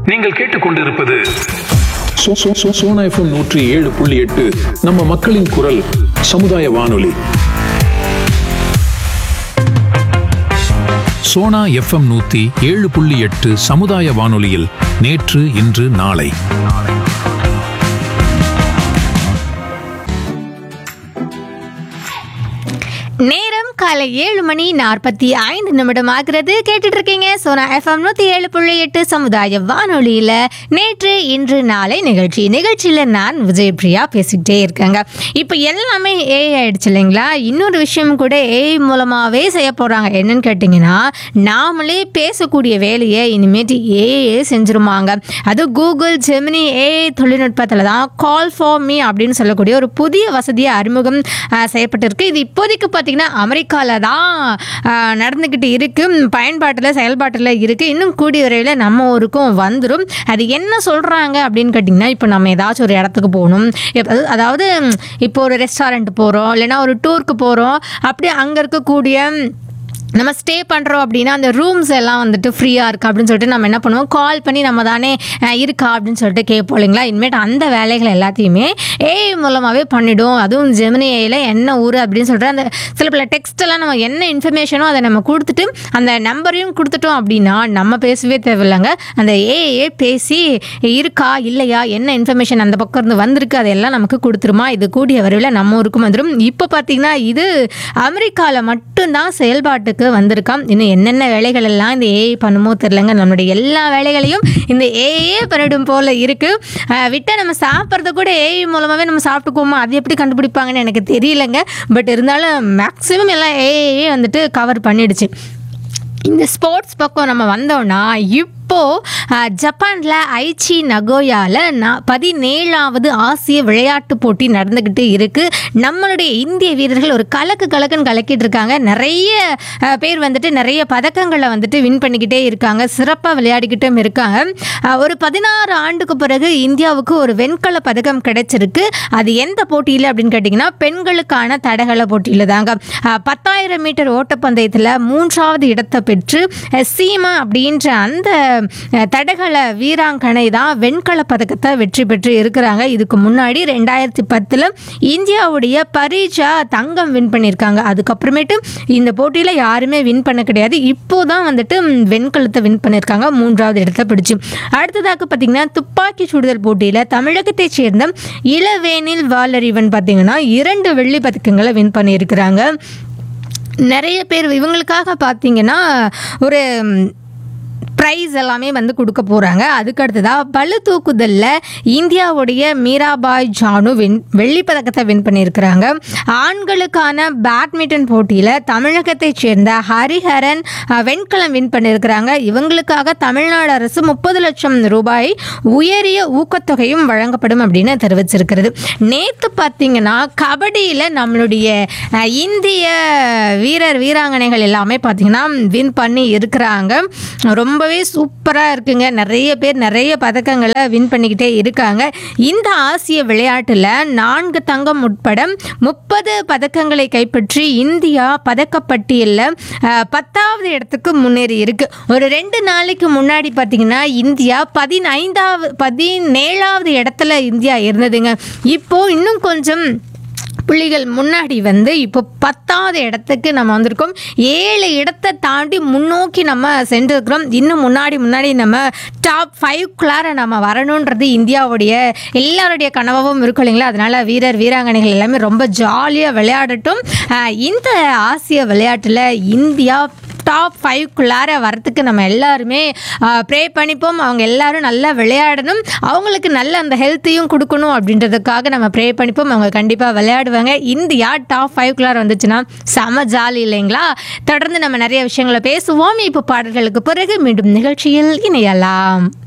நீங்கள் கேட்டுக்கொண்டிருப்பது சோ- சோ- சோ- சோனா எஃப்எம் நூற்றி ஏழு புள்ளி எட்டு நம்ம மக்களின் குரல் சமுதாய வானொலி சோனா எஃப்எம் நூத்தி ஏழு புள்ளி எட்டு சமுதாய வானொலியில் நேற்று இன்று நாளை நேரம் காலை ஏழு மணி நாற்பத்தி ஐந்து நிமிடம் ஆகிறது கேட்டுட்டு இருக்கீங்க சோனா எஃப்எம் நூத்தி ஏழு புள்ளி எட்டு சமுதாய வானொலியில நேற்று இன்று நாளை நிகழ்ச்சி நிகழ்ச்சியில நான் விஜயபிரியா பேசிக்கிட்டே இருக்கேங்க இப்போ எல்லாமே ஏஐ ஆயிடுச்சு இல்லைங்களா இன்னொரு விஷயம் கூட ஏஐ மூலமாவே செய்ய போறாங்க என்னன்னு கேட்டிங்கன்னா நாமளே பேசக்கூடிய வேலையை இனிமேட்டு ஏஐ செஞ்சிருமாங்க அது கூகுள் ஜெமினி ஏஐ தொழில்நுட்பத்தில் தான் கால் ஃபார் மீ அப்படின்னு சொல்லக்கூடிய ஒரு புதிய வசதியை அறிமுகம் ஆஹ், செய்யப்பட்டிருக்கு இது இப்போதைக்கு பார்த்தீங்கன்னா அமெரிக்காவில் தான் ஆஹ், நடந்துக்கிட்டு இருக்கு பயன்பாட்டில் செயல்பாட்டில் இருக்குது இன்னும் கூடிய விரைவில் நம்ம ஊருக்கும் வந்துடும் அது என்ன சொல்கிறாங்க அப்படின்னு கேட்டிங்கன்னா இப்போ நம்ம ஏதாச்சும் ஒரு இடத்துக்கு போகணும் இப்ப- அதாவது இப்போ ஒரு ரெஸ்டாரண்ட் போகிறோம் இல்லைன்னா ஒரு டூருக்கு போகிறோம் அப்படி அங்கே இருக்கக்கூடிய நம்ம ஸ்டே பண்ணுறோம் அப்படின்னா அந்த ரூம்ஸ் எல்லாம் வந்துட்டு ஃப்ரீயாக இருக்குது அப்படின்னு சொல்லிட்டு நம்ம என்ன பண்ணுவோம் கால் பண்ணி நம்ம தானே அஹ், இருக்கா அப்படின்னு சொல்லிட்டு கேட்போம் இல்லைங்களா இனிமேட்டு அந்த வேலைகள் எல்லாத்தையுமே ஏஐ மூலமாகவே பண்ணிடும் அதுவும் ஜெமினி ஏஐல என்ன ஊர் அப்படின்னு சொல்லிட்டு அந்த சில பல டெக்ஸ்ட் எல்லாம் நம்ம என்ன இன்ஃபர்மேஷனோ அதை நம்ம கொடுத்துட்டு அந்த நம்பரையும் கொடுத்துட்டோம் அப்படின்னா நம்ம பேசவே தேவையில்லைங்க அந்த ஏஐயே பேசி இருக்கா இல்லையா என்ன இன்ஃபர்மேஷன் அந்த பக்கம் இருந்து வந்திருக்கு அதெல்லாம் நமக்கு கொடுத்துருமா இது கூடிய விரைவில் நம்ம ஊருக்கும் வந்துடும் இப்போ பார்த்தீங்கன்னா இது அமெரிக்காவில் மட்டும்தான் செயல்பாட்டுக்கு வந்திருக்காம் இன்னும் என்னென்ன வேலைகள் எல்லாம் இந்த ஏஐ பண்ணுமோ தெரிலங்க நம்மளுடைய எல்லா வேலைகளையும் இந்த ஏஐயே பண்ணிடும் போல இருக்கு அஹ் விட்டா நம்ம சாப்பிட்றத கூட ஏஐ மூலமாகவே நம்ம சாப்பிட்டுக்குவோமா அது எப்படி கண்டுபிடிப்பாங்கன்னு எனக்கு தெரியலங்க பட் இருந்தாலும் மேக்ஸிமம் எல்லாம் ஏஐயே வந்துட்டு கவர் பண்ணிடுச்சு இந்த ஸ்போர்ட்ஸ் பக்கம் நம்ம வந்தோம்னா இப்போ அஹ், ஜப்பான்ல ஐச்சி நகோயால நா- பதினேழாவது ஆசிய விளையாட்டு போட்டி நடந்துக்கிட்டு இருக்கு நம்மளுடைய இந்திய வீரர்கள் ஒரு கலக்கு கலக்குன்னு கலக்கிட்டு இருக்காங்க நிறைய அஹ், பேர் வந்துட்டு நிறைய பதக்கங்களை வந்துட்டு வின் பண்ணிக்கிட்டே இருக்காங்க சிறப்பாக விளையாடிக்கிட்டும் இருக்காங்க அஹ், ஒரு பதினாறு ஆண்டுக்கு பிறகு இந்தியாவுக்கு ஒரு வெண்கல பதக்கம் கிடைச்சிருக்கு அது எந்த போட்டியில் அப்படின்னு கேட்டிங்கன்னா பெண்களுக்கான தடகள போட்டியில் தாங்க அஹ், பத்தாயிரம் மீட்டர் ஓட்டப்பந்தயத்தில் மூன்றாவது இடத்தை பெற்று அஹ், சீமா அப்படின்ற அந்த அஹ், தடகள வீராங்கனை தான் வெண்கல பதக்கத்தை வெற்றி பெற்று இருக்கிறாங்க இதுக்கு முன்னாடி ரெண்டாயிரத்தி பத்தில் இந்தியாவுடைய பரீஜா தங்கம் வின் பண்ணியிருக்காங்க அதுக்கப்புறமேட்டு இந்த போட்டியில் யாருமே வின் பண்ண கிடையாது இப்போ தான் வந்துட்டு ம், வெண்கலத்தை வின் பண்ணியிருக்காங்க மூன்றாவது இடத்தை பிடிச்சு அடுத்ததாக பார்த்தீங்கன்னா துப்பாக்கி சுடுதல் போட்டியில் தமிழகத்தைச் சேர்ந்த இளவேனில் வாலறிவன் பார்த்தீங்கன்னா இரண்டு வெள்ளி பதக்கங்களை வின் பண்ணியிருக்கிறாங்க நிறைய பேர் இவங்களுக்காக பார்த்தீங்கன்னா ஒரு ப்ரைஸ் எல்லாமே வந்து கொடுக்க போகிறாங்க அதுக்கு அடுத்ததாக பளு தூக்குதலில் இந்தியாவுடைய மீராபாய் ஜானு வின் வெள்ளிப் பதக்கத்தை வின் பண்ணியிருக்கிறாங்க ஆண்களுக்கான பேட்மிண்டன் போட்டியில் தமிழகத்தைச் சேர்ந்த ஹரிஹரன் அஹ், வெண்கலம் வின் பண்ணியிருக்கிறாங்க இவங்களுக்காக தமிழ்நாடு அரசு முப்பது லட்சம் ரூபாய் உயரிய ஊக்கத்தொகையும் வழங்கப்படும் அப்படின்னு தெரிவிச்சிருக்கிறது நேற்று பார்த்தீங்கன்னா கபடியில் நம்மளுடைய அஹ், இந்திய வீரர் வீராங்கனைகள் எல்லாமே பார்த்தீங்கன்னா வின் பண்ணி இருக்கிறாங்க ரொம்பவே சூப்பராக இருக்குங்க நிறைய பேர் நிறைய பதக்கங்களை வின் பண்ணிக்கிட்டே இருக்காங்க இந்த ஆசிய விளையாட்டில் நான்கு தங்கம் உட்பட முப்பது பதக்கங்களை கைப்பற்றி இந்தியா பதக்கப்பட்டியலில் அஹ், பத்தாவது இடத்துக்கு முன்னேறி இருக்கு ஒரு ரெண்டு நாளைக்கு முன்னாடி பார்த்தீங்கன்னா இந்தியா பதினைந்தாவது பதினேழாவது இடத்துல இந்தியா இருந்ததுங்க இப்போ இன்னும் கொஞ்சம் புள்ளிகள் முன்னாடி வந்து இப்போ பத்தாவது இடத்துக்கு நம்ம வந்திருக்கோம் ஏழு இடத்தை தாண்டி முன்னோக்கி நம்ம சென்றிருக்கிறோம் இன்னும் முன்னாடி முன்னாடி நம்ம டாப் ஃபைவ்க்குள்ளார நம்ம வரணுன்றது இந்தியாவுடைய எல்லாருடைய கனவாகவும் இருக்கும் இல்லைங்களா அதனால வீரர் வீராங்கனைகள் எல்லாமே ரொம்ப ஜாலியாக விளையாடட்டும் ஆஹ் இந்த ஆசிய விளையாட்டில் இந்தியா டாப் ஃபைவ்க்குள்ளார வரத்துக்கு நம்ம எல்லாருமே ப்ரே பண்ணிப்போம் அவங்க எல்லாரும் நல்லா விளையாடணும் அவங்களுக்கு நல்ல அந்த ஹெல்த்தையும் கொடுக்கணும் அப்படின்றதுக்காக நம்ம ப்ரே பண்ணிப்போம் அவங்க கண்டிப்பாக விளையாடுவாங்க இந்தியா டாப் ஃபைவ்க்குள்ளார வந்துச்சுன்னா செம ஜாலி இல்லைங்களா தொடர்ந்து நம்ம நிறைய விஷயங்களை பேசுவோம் இப்போ பாடல்களுக்கு பிறகு மீண்டும் நிகழ்ச்சியில் இணையலாம்